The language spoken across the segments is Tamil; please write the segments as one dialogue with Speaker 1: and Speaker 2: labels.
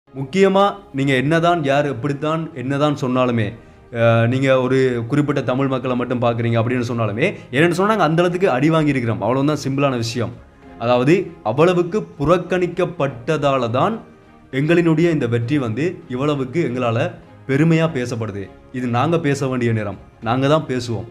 Speaker 1: முக்கியமாக நீங்கள் என்னதான் யார் எப்படித்தான் என்னதான் சொன்னாலுமே நீங்கள் ஒரு குறிப்பிட்ட தமிழ் மக்களை மட்டும் பார்க்குறீங்க அப்படின்னு சொன்னாலுமே என்னென்னு சொன்னாங்க அந்த அளவுக்கு அடி வாங்கியிருக்கிறோம் அவ்வளோதான் சிம்பிளான விஷயம் அதாவது அவ்வளவுக்கு புறக்கணிக்கப்பட்டதால தான் எங்களினுடைய இந்த வெற்றி வந்து இவ்வளவுக்கு எங்களால் பெருமையாக பேசப்படுது இது நாங்கள் பேச வேண்டிய நேரம் நாங்கள் தான் பேசுவோம்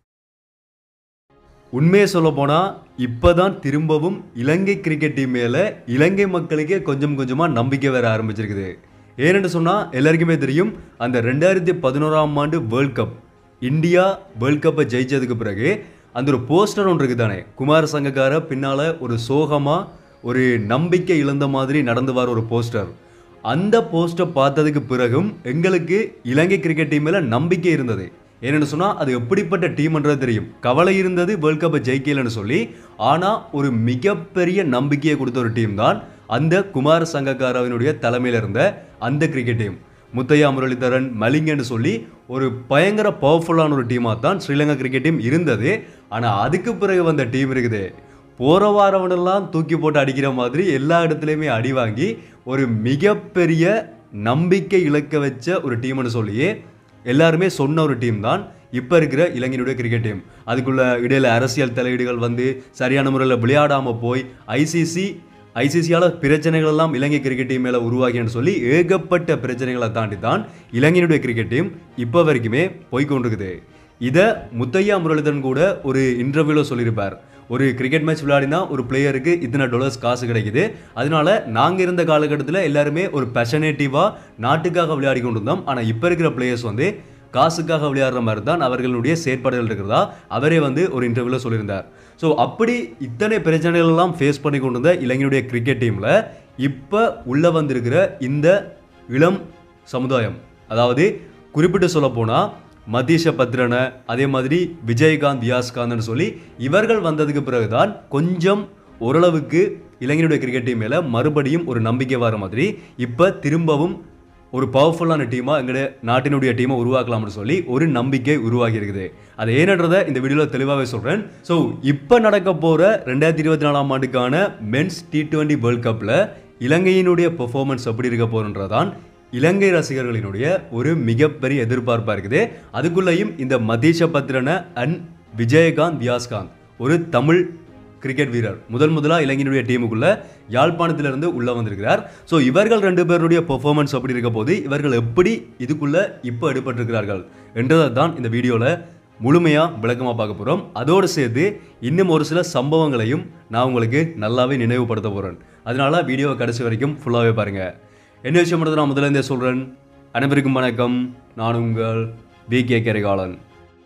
Speaker 1: உண்மையை சொல்ல போனால் இப்போ தான் திரும்பவும் இலங்கை கிரிக்கெட் டீம் மேலே இலங்கை மக்களுக்கே கொஞ்சம் கொஞ்சமாக நம்பிக்கை வர ஆரம்பிச்சிருக்குது ஏனென்று சொன்னால் எல்லாருக்குமே தெரியும் அந்த ரெண்டாயிரத்தி பதினோராம் ஆண்டு வேர்ல்ட் கப் இந்தியா வேர்ல்ட் கப்பை ஜெயிச்சதுக்கு பிறகு அந்த ஒரு போஸ்டர் ஒன்று இருக்குது தானே குமார சங்கக்கார பின்னால் ஒரு சோகமாக ஒரு நம்பிக்கை இழந்த மாதிரி நடந்து வர ஒரு போஸ்டர் அந்த போஸ்டை பார்த்ததுக்கு பிறகும் எங்களுக்கு இலங்கை கிரிக்கெட் டீம் மேல நம்பிக்கை இருந்தது ஏன்னு சொன்னால் அது எப்படிப்பட்ட டீம்ன்றது தெரியும் கவலை இருந்தது வேர்ல்ட் கப்பை ஜெயிக்கலன்னு சொல்லி ஆனால் ஒரு மிகப்பெரிய நம்பிக்கையை கொடுத்த ஒரு டீம் தான் அந்த குமார் சங்கக்காராவினுடைய தலைமையில் இருந்த அந்த கிரிக்கெட் டீம் முத்தையா முரளிதரன் மலிங்கன்னு சொல்லி ஒரு பயங்கர பவர்ஃபுல்லான ஒரு டீமாக தான் ஸ்ரீலங்கா கிரிக்கெட் டீம் இருந்தது ஆனால் அதுக்கு பிறகு வந்த டீம் இருக்குது போகிற வாரவனெல்லாம் தூக்கி போட்டு அடிக்கிற மாதிரி எல்லா இடத்துலையுமே அடி வாங்கி ஒரு மிகப்பெரிய நம்பிக்கை இழக்க வச்ச ஒரு டீம்னு சொல்லியே எல்லாருமே சொன்ன ஒரு டீம் தான் இப்போ இருக்கிற இலங்கையினுடைய கிரிக்கெட் டீம் அதுக்குள்ள இடையில அரசியல் தலையீடுகள் வந்து சரியான முறையில் விளையாடாமல் போய் ஐசிசி ஐசிசியால் பிரச்சனைகள் எல்லாம் இலங்கை கிரிக்கெட் டீம் மேலே உருவாகின்னு சொல்லி ஏகப்பட்ட பிரச்சனைகளை தாண்டி தான் இலங்கையினுடைய கிரிக்கெட் டீம் இப்போ வரைக்குமே போய்க்கொண்டிருக்குது இதை முத்தையா முரளிதரன் கூட ஒரு இன்டர்வியூவில் சொல்லியிருப்பார் ஒரு கிரிக்கெட் மேட்ச் விளையாடினா ஒரு பிளேயருக்கு இத்தனை டாலர்ஸ் காசு கிடைக்குது அதனால நாங்கள் இருந்த காலகட்டத்தில் எல்லாருமே ஒரு பெஷனேட்டிவாக நாட்டுக்காக விளையாடி கொண்டு இருந்தோம் ஆனால் இப்போ இருக்கிற பிளேயர்ஸ் வந்து காசுக்காக விளையாடுற மாதிரி தான் அவர்களுடைய செயற்பாடுகள் இருக்கிறதா அவரே வந்து ஒரு இன்டர்வியூவில் சொல்லியிருந்தார் ஸோ அப்படி இத்தனை பிரச்சனைகள் எல்லாம் ஃபேஸ் பண்ணி கொண்டு இருந்த இலங்கையுடைய கிரிக்கெட் டீமில் இப்போ உள்ளே வந்திருக்கிற இந்த இளம் சமுதாயம் அதாவது குறிப்பிட்டு சொல்ல போனால் மதீஷ பத்ரனை அதே மாதிரி விஜயகாந்த் வியாஸ்காந்த்னு சொல்லி இவர்கள் வந்ததுக்கு பிறகுதான் கொஞ்சம் ஓரளவுக்கு இளைஞருடைய கிரிக்கெட் டீம் மேலே மறுபடியும் ஒரு நம்பிக்கை வர மாதிரி இப்போ திரும்பவும் ஒரு பவர்ஃபுல்லான டீமாக எங்களுடைய நாட்டினுடைய டீமை உருவாக்கலாம்னு சொல்லி ஒரு நம்பிக்கை உருவாகி இருக்குது அது ஏனன்றதை இந்த வீடியோவில் தெளிவாகவே சொல்கிறேன் ஸோ இப்போ நடக்க போகிற ரெண்டாயிரத்தி இருபத்தி நாலாம் ஆண்டுக்கான மென்ஸ் டி டுவெண்ட்டி வேர்ல்ட் கப்பில் இலங்கையினுடைய பெர்ஃபார்மன்ஸ் எப்படி இருக்க போகிறன்றதான் இலங்கை ரசிகர்களினுடைய ஒரு மிகப்பெரிய எதிர்பார்ப்பாக இருக்குது அதுக்குள்ளேயும் இந்த மதீஷ பத்ரன அண்ட் விஜயகாந்த் வியாஸ்காந்த் ஒரு தமிழ் கிரிக்கெட் வீரர் முதல் முதலாக இலங்கையினுடைய டீமுக்குள்ள யாழ்ப்பாணத்திலிருந்து உள்ளே வந்திருக்கிறார் ஸோ இவர்கள் ரெண்டு பேருடைய பெர்ஃபார்மன்ஸ் அப்படி இருக்க போது இவர்கள் எப்படி இதுக்குள்ள இப்போ எடுபட்டிருக்கிறார்கள் என்றதை தான் இந்த வீடியோவில் முழுமையாக விளக்கமாக பார்க்க போகிறோம் அதோடு சேர்த்து இன்னும் ஒரு சில சம்பவங்களையும் நான் உங்களுக்கு நல்லாவே நினைவுபடுத்த போகிறேன் அதனால வீடியோவை கடைசி வரைக்கும் ஃபுல்லாகவே பாருங்கள் என்ன விஷயம் மட்டும் நான் முதல்ல இருந்தே சொல்கிறேன் அனைவருக்கும் வணக்கம் நான் உங்கள் வி கே கரிகாலன்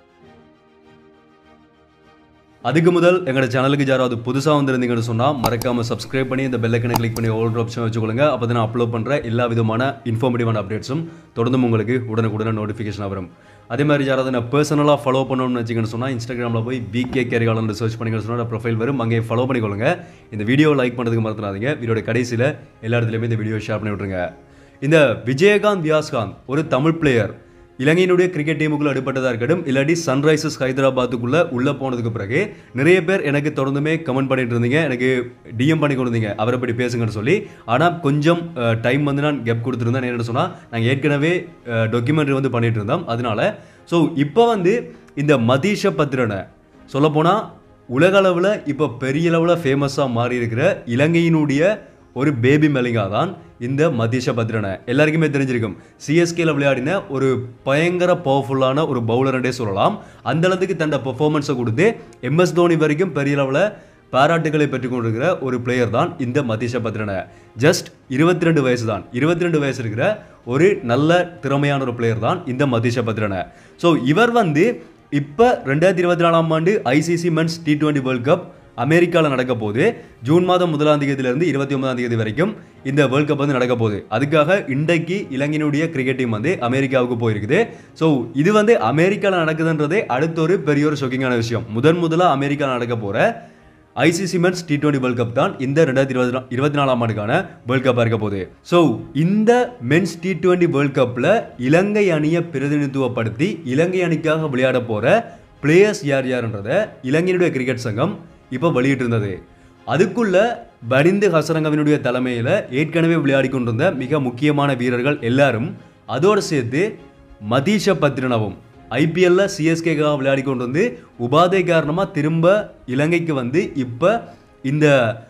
Speaker 1: அதுக்கு முதல் எங்களோட சேனலுக்கு யாராவது புதுசாக வந்திருந்தீங்கன்னு சொன்னால் மறக்காமல் சப்ஸ்கிரைப் பண்ணி இந்த பெல்லைக்கனை கிளிக் பண்ணி ஓல்டர் ஆப்ஷன் வச்சுக்கொள்ளுங்க அப்போ தான் அப்லோட் பண்ணுற எல்லா விதமான இன்ஃபார்மேட்டிவான அப்டேட்ஸும் தொடர்ந்து உங்களுக்கு உடனுக்குடனே நோட்டிஃபிகேஷன் வரும் அதே மாதிரி யாராவது நான் பர்சனலாக ஃபாலோ பண்ணணும்னு வச்சிங்கன்னு சொன்னால் இன்ஸ்டாகிராமில் போய் விகே கேரிகாலன் சர்ச் பண்ணிங்கன்னு சொன்னால் ப்ரொஃபைல் வரும் அங்கே ஃபாலோ பண்ணிக்கொள்ளுங்க இந்த வீடியோ லைக் பண்ணுறதுக்கு மறந்துடாதீங்க வீடியோட கடைசியில் எல்லா இடத்துலையுமே இந்த வீடியோ ஷேர் பண்ணி விட்ருங்க இந்த விஜயகாந்த் வியாஸ்காந்த் ஒரு தமிழ் பிளேயர் இலங்கையினுடைய கிரிக்கெட் டீமுக்குள்ள அடிப்பட்டதாக இருக்கட்டும் இல்லாட்டி சன்ரைசர்ஸ் ஹைதராபாத்துக்குள்ள உள்ள போனதுக்கு பிறகு நிறைய பேர் எனக்கு தொடர்ந்துமே கமெண்ட் பண்ணிட்டு இருந்தீங்க எனக்கு டிஎம் பண்ணி கொண்டு இருந்தீங்க அவரை பற்றி பேசுங்கன்னு சொல்லி ஆனால் கொஞ்சம் டைம் வந்து நான் கெப் கொடுத்துருந்தேன் என்னென்னு சொன்னால் நாங்கள் ஏற்கனவே டாக்குமெண்ட்ரி வந்து பண்ணிட்டு இருந்தோம் அதனால ஸோ இப்போ வந்து இந்த மதீஷ பத்ரனை சொல்லப்போனால் உலக அளவில் இப்போ பெரிய அளவில் ஃபேமஸாக மாறி இருக்கிற இலங்கையினுடைய ஒரு பேபி மெலிங்கா தான் இந்த மதீஷ பத்ரனை எல்லாருக்குமே தெரிஞ்சிருக்கும் சிஎஸ்கேல விளையாடின ஒரு பயங்கர பவர்ஃபுல்லான ஒரு பவுலர்ன்றே சொல்லலாம் அந்த அளவுக்கு தன்னோட பெர்ஃபார்மன்ஸை கொடுத்து எம்எஸ் தோனி வரைக்கும் பெரிய அளவில் பாராட்டுகளை பெற்றுக் கொண்டிருக்கிற ஒரு பிளேயர் தான் இந்த மதீஷ பத்ரனை ஜஸ்ட் இருபத்தி ரெண்டு வயசு தான் இருபத்தி ரெண்டு வயசு இருக்கிற ஒரு நல்ல திறமையான ஒரு பிளேயர் தான் இந்த மதீஷ பத்ரனை ஸோ இவர் வந்து இப்போ ரெண்டாயிரத்தி இருபத்தி நாலாம் ஆண்டு ICC men's T twenty world cup அமெரிக்காவில் நடக்க போகுது ஜூன் மாதம் முதலாம் தேதியிலிருந்து இருபத்தி ஒன்பதாம் தேதி வரைக்கும் இந்த வேர்ல்ட் கப் வந்து நடக்க போகுது அதுக்காக இன்றைக்கு இலங்கையினுடைய கிரிக்கெட் டீம் வந்து அமெரிக்காவுக்கு போயிருக்குது ஸோ இது வந்து அமெரிக்காவில் நடக்குதுன்றதே அடுத்த ஒரு பெரிய ஒரு ஷாக்கிங்கான விஷயம் முதன் முதலாக அமெரிக்காவில் நடக்க போகிற ICC men's T twenty world cup தான் இந்த ரெண்டாயிரத்தி இருபது இருபத்தி நாலாம் ஆண்டுக்கான வேர்ல்ட் கப்பாக இருக்க போகுது ஸோ இந்த மென்ஸ் டி டுவெண்ட்டி வேர்ல்ட் கப்பில் இலங்கை அணியை பிரதிநிதித்துவப்படுத்தி இலங்கை அணிக்காக விளையாட போகிற பிளேயர்ஸ் யார் யாருன்றதை இலங்கையினுடைய கிரிக்கெட் சங்கம் இப்போ வெளியிட்டிருந்தது அதுக்குள்ள பரிந்து ஹசரங்கவினுடைய தலைமையில் ஏற்கனவே விளையாடி கொண்டிருந்த மிக முக்கியமான வீரர்கள் எல்லாரும் அதோடு சேர்த்து மதீஷ பத்ரினவும் ஐபிஎல்ல சிஎஸ்கேக்காக விளையாடி கொண்டு வந்து உபாதை காரணமாக திரும்ப இலங்கைக்கு வந்து இப்போ இந்த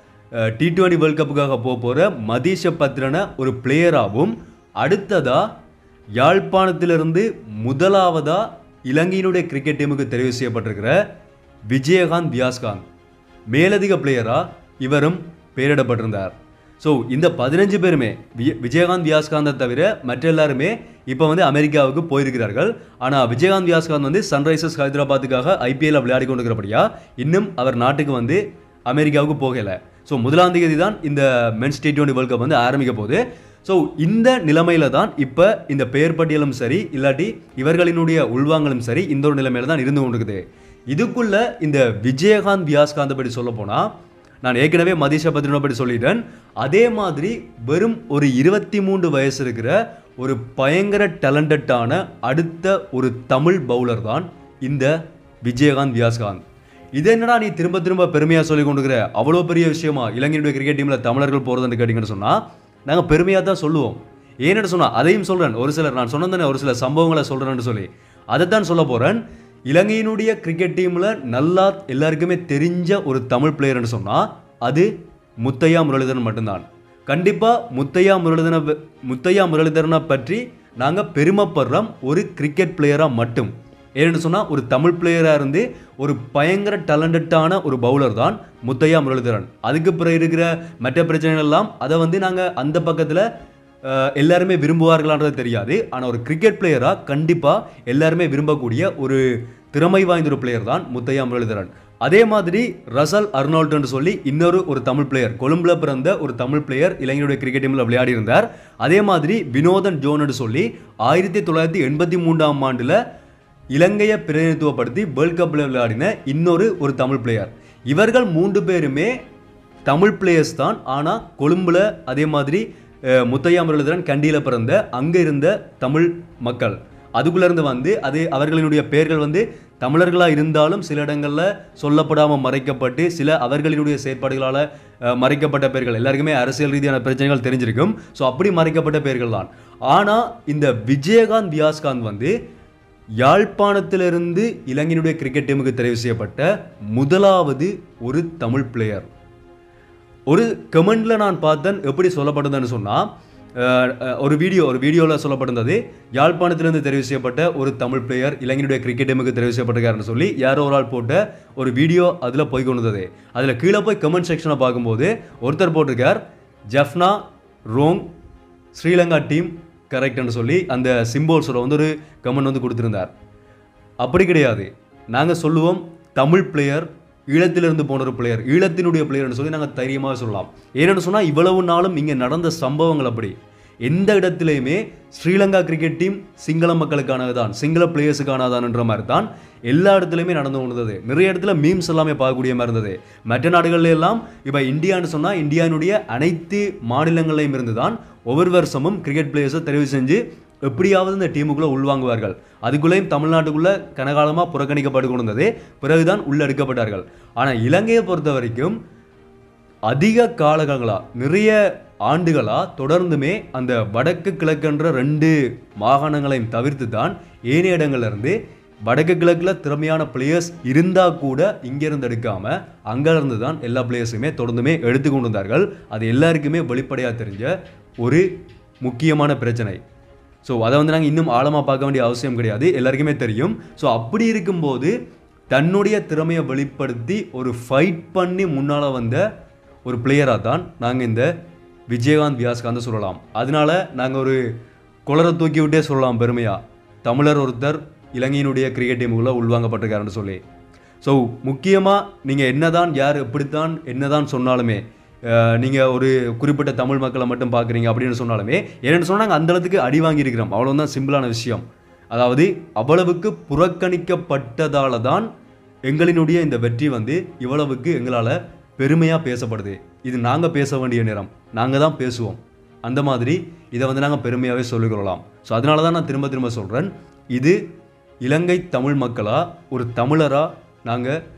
Speaker 1: டி டுவெண்ட்டி வேர்ல்ட் கப்புக்காக போக போகிற மதீஷ பத்ரன ஒரு பிளேயராகவும் அடுத்ததா யாழ்ப்பாணத்திலிருந்து முதலாவதா இலங்கையினுடைய கிரிக்கெட் டீமுக்கு தெரிவு செய்யப்பட்டிருக்கிற விஜயகாந்த் வியாஸ்காந்த் மேலதிக பிளேயரா இவரும் பெயரிடப்பட்டிருந்தார் ஸோ இந்த பதினஞ்சு பேருமே வி- விஜயகாந்த் வியாஸ்காந்தை தவிர மற்ற எல்லாருமே இப்போ வந்து அமெரிக்காவுக்கு போயிருக்கிறார்கள் ஆனால் விஜயகாந்த் வியாஸ்காந்த் வந்து சன்ரைசர்ஸ் ஹைதராபாத்துக்காக ஐபிஎல்ல விளையாடி கொண்டிருக்கிறபடியா இன்னும் அவர் நாட்டுக்கு வந்து அமெரிக்காவுக்கு போகலை ஸோ முதலாம் தேதி தான் இந்த men's T twenty world cup வந்து ஆரம்பிக்க போகுது ஸோ இந்த நிலைமையில தான் இப்போ இந்த பெயர் பட்டியலும் சரி இல்லாட்டி இவர்களினுடைய உள்வாங்கலும் சரி இந்த ஒரு நிலைமையில தான் இருந்து கொண்டிருக்குது இதுக்குள்ள இந்த விஜயகாந்த் வியாஸ்காந்தை பற்றி சொல்ல போனா நான் ஏற்கனவே மதீஷா பத்ரினை பற்றி சொல்லிட்டேன் அதே மாதிரி வெறும் ஒரு இருபத்தி மூன்று வயசு இருக்கிற ஒரு பயங்கர டேலண்டட்டான அடுத்த ஒரு தமிழ் பவுலர் தான் இந்த விஜயகாந்த் வியாஸ்காந்த் இது என்னடா நீ திரும்ப திரும்ப பெருமையாக சொல்லி கொண்டுக்கிற அவ்வளோ பெரிய விஷயமா இலங்கையினுடைய கிரிக்கெட் டீமில் தமிழர்கள் போகிறதுன்னு கேட்டிங்கன்னு சொன்னால் நாங்கள் பெருமையாக தான் சொல்லுவோம் ஏன்னு சொன்னால் அதையும் சொல்கிறேன் ஒரு சிலர் நான் சொன்னதானே ஒரு சில சம்பவங்களை சொல்கிறேன்னு சொல்லி அதைத்தான் சொல்ல போகிறேன் இலங்கையினுடைய கிரிக்கெட் டீமில் நல்லா எல்லாருக்குமே தெரிஞ்ச ஒரு தமிழ் பிளேயர்னு சொன்னால் அது முத்தையா முரளிதரன் மட்டும்தான் கண்டிப்பாக முத்தையா முரளிதரனை ப- முத்தையா முரளிதரனை பற்றி நாங்கள் பெருமைப்படுறோம் ஒரு கிரிக்கெட் பிளேயராக மட்டும் ஏன்னு சொன்னால் ஒரு தமிழ் பிளேயராக இருந்து ஒரு பயங்கர டேலண்டட்டான ஒரு பவுலர் தான் முத்தையா முரளிதரன் அதுக்கு பிறகு இருக்கிற மற்ற பிரச்சனைகள் எல்லாம் அதை வந்து நாங்கள் அந்த பக்கத்தில் அஹ், எல்லாருமே விரும்புவார்களான்றது தெரியாது ஆனால் ஒரு கிரிக்கெட் பிளேயராக கண்டிப்பாக எல்லாருமே விரும்பக்கூடிய ஒரு திறமை வாய்ந்த ஒரு பிளேயர் தான் முத்தையா முரளிதரன் அதே மாதிரி ரசல் அர்னால்டுன்னு சொல்லி இன்னொரு ஒரு தமிழ் பிளேயர் கொழும்புல பிறந்த ஒரு தமிழ் பிளேயர் இலங்கையுடைய கிரிக்கெட் டீமில் விளையாடி இருந்தார் அதே மாதிரி வினோதன் ஜோன்னு சொல்லி ஆயிரத்தி தொள்ளாயிரத்தி எண்பத்தி மூன்றாம் ஆண்டில் இலங்கையை பிரதிநிதித்துவப்படுத்தி வேர்ல்ட் கப்பில் விளையாடின இன்னொரு ஒரு தமிழ் பிளேயர் இவர்கள் மூன்று பேருமே தமிழ் பிளேயர்ஸ் தான் ஆனால் கொழும்புல அதே மாதிரி அஹ், முத்தையா முரளிதரன் கண்டியில் பிறந்த அங்கே இருந்த தமிழ் மக்கள் அதுக்குள்ள இருந்து வந்து அது அவர்களினுடைய பெயர்கள் வந்து தமிழர்களாக இருந்தாலும் சில இடங்களில் சொல்லப்படாமல் மறைக்கப்பட்டு சில அவர்களினுடைய செயற்பாடுகளால் அஹ், மறைக்கப்பட்ட பெயர்கள் எல்லாருக்குமே அரசியல் ரீதியான பிரச்சனைகள் தெரிஞ்சிருக்கும் ஸோ அப்படி மறைக்கப்பட்ட பெயர்கள் தான் ஆனால் இந்த விஜயகாந்த் வியாஸ்காந்த் வந்து யாழ்ப்பாணத்திலிருந்து இலங்கையினுடைய கிரிக்கெட் டீமுக்கு தெரிவு செய்யப்பட்ட முதலாவது ஒரு தமிழ் பிளேயர் ஒரு கமெண்ட்ல நான் பார்த்தேன் எப்படி சொல்லப்பட்டதுன்னு சொன்னால் ஒரு வீடியோ ஒரு வீடியோவில் சொல்லப்பட்டிருந்தது யாழ்ப்பாணத்திலிருந்து தெரிவு செய்யப்பட்ட ஒரு தமிழ் பிளேயர் இலங்கையினுடைய கிரிக்கெட் டீமுக்கு தெரிவு செய்யப்பட்டிருக்காருன்னு சொல்லி யாரோ ஒரு ஆள் போட்ட ஒரு வீடியோ அதில் போய் கொண்டு வந்தது அதில் கீழே போய் கமெண்ட் செக்ஷனை பார்க்கும்போது ஒருத்தர் போட்டிருக்கார் ஜெஃப்னா ரோங் ஸ்ரீலங்கா டீம் கரெக்ட்னு சொல்லி அந்த சிம்போல்ஸோட வந்து ஒரு கமெண்ட் வந்து கொடுத்துருந்தார் அப்படி கிடையாது நாங்கள் சொல்லுவோம் தமிழ் பிளேயர் ஈழத்திலிருந்து போன ஒரு பிளேயர் ஈழத்தினுடைய பிளேயர்னு சொல்லி நாங்கள் தைரியமாக சொல்லலாம் ஏன்னு சொன்னால் இவ்வளவு நாளும் இங்கே நடந்த சம்பவங்கள் அப்படி எந்த இடத்துலையுமே ஸ்ரீலங்கா கிரிக்கெட் டீம் சிங்கள மக்களுக்கானது தான் சிங்கள பிளேயர்ஸுக்கானதான்ன்ற மாதிரி தான் எல்லா இடத்துலையுமே நடந்து கொண்டது நிறைய இடத்துல மீம்ஸ் எல்லாமே பார்க்கக்கூடிய மாதிரி இருந்தது மற்ற நாடுகள்ல எல்லாம் இப்போ இந்தியான்னு சொன்னால் இந்தியானுடைய அனைத்து மாநிலங்களையும் இருந்து தான் ஒவ்வொரு வருஷமும் கிரிக்கெட் பிளேயர்ஸை தெரிவு செஞ்சு எப்படியாவது இந்த டீமுக்குள்ளே உள்வாங்குவார்கள் அதுக்குள்ளேயும் தமிழ்நாட்டுக்குள்ளே கனகாலமாக புறக்கணிக்கப்பட்டு கொண்டிருந்தது பிறகுதான் உள்ளெடுக்கப்பட்டார்கள் ஆனால் இலங்கையை பொறுத்த வரைக்கும் அதிக காலங்களா நிறைய ஆண்டுகளா தொடர்ந்துமே அந்த வடக்கு கிழக்குன்ற ரெண்டு மாகாணங்களையும் தவிர்த்து தான் ஏனைய இடங்கள்ல இருந்து வடக்கு கிழக்கில் திறமையான பிளேயர்ஸ் இருந்தால் கூட இங்கேருந்து எடுக்காம அங்கேருந்து தான் எல்லா பிளேயர்ஸுமே தொடர்ந்துமே எடுத்து கொண்டு வந்தார்கள் அது எல்லாருக்குமே வெளிப்படையாக தெரிஞ்ச ஒரு முக்கியமான பிரச்சனை ஸோ அதை வந்து நாங்கள் இன்னும் ஆழமாக பார்க்க வேண்டிய அவசியம் கிடையாது எல்லாருக்குமே தெரியும் ஸோ அப்படி இருக்கும்போது தன்னுடைய திறமையை வெளிப்படுத்தி ஒரு ஃபைட் பண்ணி முன்னால் வந்த ஒரு பிளேயராக தான் நாங்கள் இந்த விஜயகாந்த் வியாஸ்காந்த் சொல்லலாம் அதனால நாங்கள் ஒரு குளரை தூக்கி விட்டே சொல்லலாம் பெருமையாக தமிழர் ஒருத்தர் இலங்கையினுடைய கிரிக்கெட் டீமுக்குள்ளே உள்வாங்கப்பட்டிருக்காருன்னு சொல்லி ஸோ முக்கியமாக நீங்கள் என்னதான் யார் எப்படித்தான் என்னதான் சொன்னாலுமே நீங்கள் ஒரு குறிப்பிட்ட தமிழ் மக்களை மட்டும் பார்க்குறீங்க அப்படின்னு சொன்னாலுமே என்னென்னு சொன்னாங்க அந்த அளவுக்கு அடி வாங்கியிருக்கிறோம் அவ்வளோதான் சிம்பிளான விஷயம் அதாவது அவ்வளவுக்கு புறக்கணிக்கப்பட்டதால தான் எங்களினுடைய இந்த வெற்றி வந்து இவ்வளவுக்கு எங்களால் பெருமையாக பேசப்படுது இது நாங்கள் பேச வேண்டிய நேரம் நாங்கள் தான் பேசுவோம் அந்த மாதிரி இதை வந்து நாங்கள் பெருமையாகவே சொல்லிக்கொள்ளலாம் ஸோ அதனால தான் நான் திரும்ப திரும்ப சொல்கிறேன் இது இலங்கை தமிழ் மக்களாக ஒரு தமிழராக நாங்கள்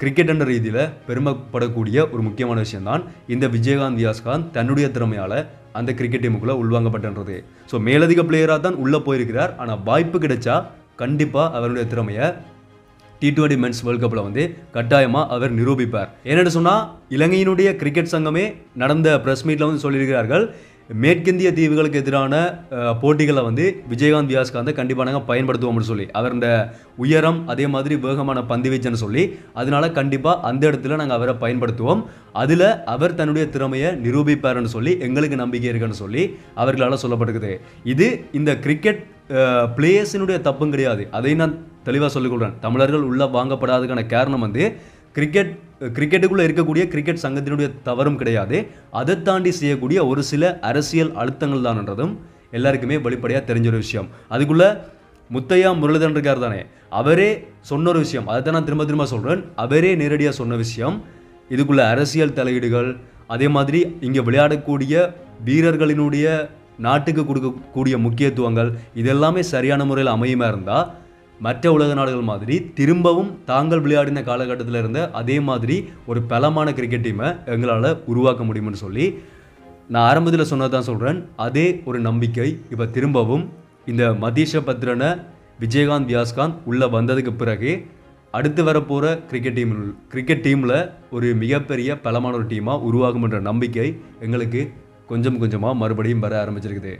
Speaker 1: கிரிக்கெட் என்ற ரீதியில் பெருமைப்படக்கூடிய ஒரு முக்கியமான விஷயம்தான் இந்த விஜயகாந்த் வியாஸ்காந்த் தன்னுடைய திறமையால் அந்த கிரிக்கெட் டீமுக்குள்ளே உள்வாங்கப்பட்டன்றது ஸோ மேலதிக பிளேயராக தான் உள்ளே போயிருக்கிறார் ஆனால் வாய்ப்பு கிடைச்சா கண்டிப்பாக அவருடைய திறமையை டி டுவெண்டி மென்ஸ் வேர்ல்ட் கப்பில் வந்து கட்டாயமாக அவர் நிரூபிப்பார் ஏன்னு சொன்னால் இலங்கையினுடைய கிரிக்கெட் சங்கமே நடந்த ப்ரெஸ் மீட்டில் வந்து சொல்லியிருக்கிறார்கள் மேற்கிந்திய தீவுகளுக்கு எதிரான அஹ், போட்டிகளை வந்து விஜயகாந்த் வியாஸ்காந்தை கண்டிப்பாக நாங்கள் பயன்படுத்துவோம்னு சொல்லி அவர் இந்த உயரம் அதே மாதிரி வேகமான பந்து வீச்சுன்னு சொல்லி அதனால கண்டிப்பாக அந்த இடத்துல நாங்கள் அவரை பயன்படுத்துவோம் அதில் அவர் தன்னுடைய திறமையை நிரூபிப்பார்னு சொல்லி எங்களுக்கு நம்பிக்கை இருக்குன்னு சொல்லி அவர்களால் சொல்லப்பட்டிருக்குது இது இந்த கிரிக்கெட் பிளேயர்ஸினுடைய தப்பும் கிடையாது அதை நான் தெளிவாக சொல்லிக்கொள்கிறேன் தமிழர்கள் உள்ள வாங்கப்படாததுக்கான காரணம் வந்து கிரிக்கெட் கிரிக்கெட்டுக்குள்ளே இருக்கக்கூடிய கிரிக்கெட் சங்கத்தினுடைய தவறும் கிடையாது அதை தாண்டி செய்யக்கூடிய ஒரு சில அரசியல் அழுத்தங்கள் தான்ன்றதும் எல்லாருக்குமே வெளிப்படையாக தெரிஞ்ச ஒரு விஷயம் அதுக்குள்ள முத்தையா முரளிதரன் இருக்கார் தானே அவரே சொன்ன ஒரு விஷயம் அதை தான் நான் திரும்ப திரும்ப சொல்கிறேன் அவரே நேரடியாக சொன்ன விஷயம் இதுக்குள்ள அரசியல் தலையீடுகள் அதே மாதிரி இங்கே விளையாடக்கூடிய வீரர்களினுடைய நாட்டுக்கு கொடுக்கக்கூடிய முக்கியத்துவங்கள் இதெல்லாமே சரியான முறையில் அமையுமா இருந்தால் மற்ற உலக நாடுகள் மாதிரி திரும்பவும் தாங்கள் விளையாடின காலகட்டத்தில் இருந்த அதே மாதிரி ஒரு பலமான கிரிக்கெட் டீமை எங்களால் உருவாக்க முடியும்னு சொல்லி நான் ஆரம்பத்தில் சொன்னது தான் சொல்கிறேன் அதே ஒரு நம்பிக்கை இப்போ திரும்பவும் இந்த மதீஷ பத்ரனை விஜயகாந்த் வியாஸ்காந்த் உள்ளே வந்ததுக்கு பிறகு அடுத்து வரப்போகிற கிரிக்கெட் டீம் கிரிக்கெட் டீமில் ஒரு மிகப்பெரிய பலமான ஒரு டீமாக உருவாகும்ன்ற நம்பிக்கை எங்களுக்கு கொஞ்சம் கொஞ்சமாக மறுபடியும் வர ஆரம்பிச்சிருக்குது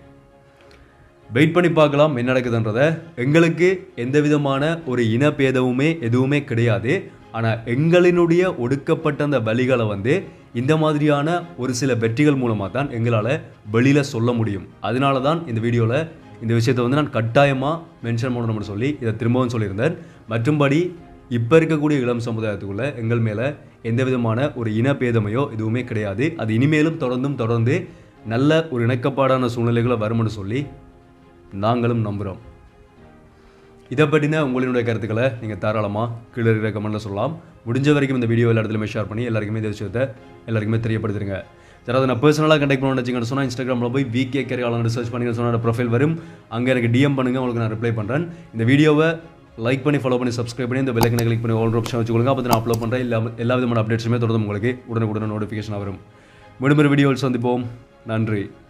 Speaker 1: வெயிட் பண்ணி பார்க்கலாம் என்ன நடக்குதுன்றதை எங்களுக்கு எந்த விதமான ஒரு இனபேதமுமே எதுவுமே கிடையாது ஆனால் எங்களினுடைய ஒடுக்கப்பட்ட அந்த வழிகளை வந்து இந்த மாதிரியான ஒரு சில வெற்றிகள் மூலமாக தான் எங்களால் வெளியில் சொல்ல முடியும் அதனால தான் இந்த வீடியோவில் இந்த விஷயத்தை வந்து நான் கட்டாயமாக மென்ஷன் பண்ணணும்னு சொல்லி இதை திரும்பவும் சொல்லியிருந்தேன் மற்றும்படி இப்போ இருக்கக்கூடிய இளம் சமுதாயத்துக்குள்ள எங்கள் மேலே எந்த விதமான ஒரு இனபேதமையோ எதுவுமே கிடையாது அது இனிமேலும் தொடர்ந்தும் தொடர்ந்து நல்ல ஒரு இணக்கப்பாடான சூழ்நிலைகளை வரும்னு சொல்லி நாங்களும் நம்புகிறோம் இதை பற்றின உங்களினுடைய கருத்துக்களை நீங்கள் தாராளமாக கீழே இருக்கிற கமெண்ட்டில் சொல்லலாம் முடிஞ்ச வரைக்கும் இந்த வீடியோ எல்லா இடத்துலையுமே ஷேர் பண்ணி எல்லாருக்குமே இந்த விஷயத்தை எல்லாருக்குமே தெரியப்படுத்துருங்க சரி அதை நான் பர்சனலாக கண்டெக்ட் பண்ண வச்சுங்கன்னு சொன்னால் இன்ஸ்டாகிராமில் போய் விகே கேரியாளன் சர்ச் பண்ணி சொன்ன ப்ரொஃபைல் வரும் அங்கே எனக்கு டிஎம் பண்ணுங்கள் உங்களுக்கு நான் ரிப்ளை பண்ணுறேன் இந்த வீடியோவை லைக் பண்ணி ஃபாலோ பண்ணி சப்ஸ்கிரைப் பண்ணி இந்த பெல்லைக்கனை கிளிக் பண்ணி ஆல் ஆப்ஷன் வச்சுக்கொள்ளுங்க அப்போ நான் அப்லோட் பண்ணுறேன் எல்லா எல்லா விதமான அப்டேட்ஸுமே தொடர்ந்து உங்களுக்கு உடனுக்குடன் நோட்டிஃபிகேஷன் வரும் மீண்டும் ஒரு வீடியோவில் சந்திப்போம் நன்றி